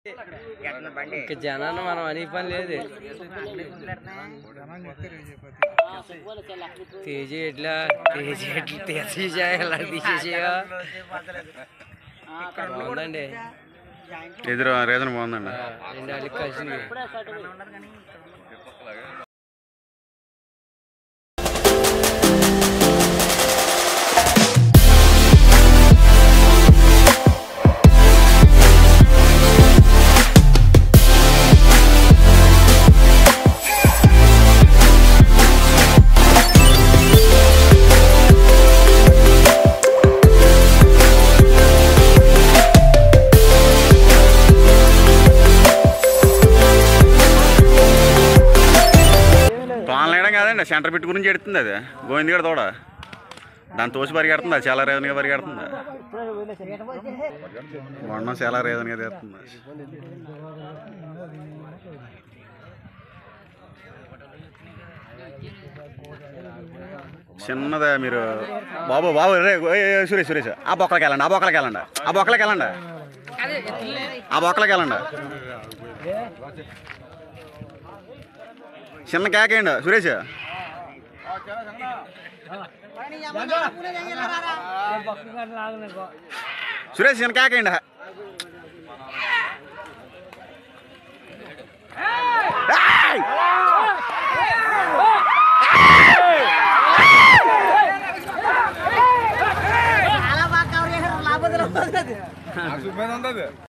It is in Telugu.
ఇంకా జనాన్ని మనం అని పని లేదు తేజ ఎట్లా తేజ ఎట్లా తీసేసా ఎలా తీసేసేయా బాగుందండి ఎదురు రీజన్ బాగుందండి ఆ, రెండు వాళ్ళకి కలిసింది ప్లాన్ వేయడం కాదండి సెంటర్ పిట్ గురించి ఎడుతుంది అది గోవింద్ గడ తోడ దాన్ని తోసి పరిగెడుతుంది అది చాలా రీజన్గా పరిగెడుతుంది మొన్న చాలా రీజన్గా తీస్తుంది చిన్నదే మీరు బాబు బాబు రే ఓయ్, ఓయ్, సురేష్ సురేష్ ఆ బొక్కలకి వెళ్ళండి ఆ బొక్కలకి వెళ్ళండి ఆ బొక్కలకి వెళ్ళండి ఆ బొక్కలకి వెళ్ళండి చిన్న కేకేయండి సురేష్ సురేష్ చిన్న కేకేయండి చాలా బాగా కవర్ చేశారు లాభం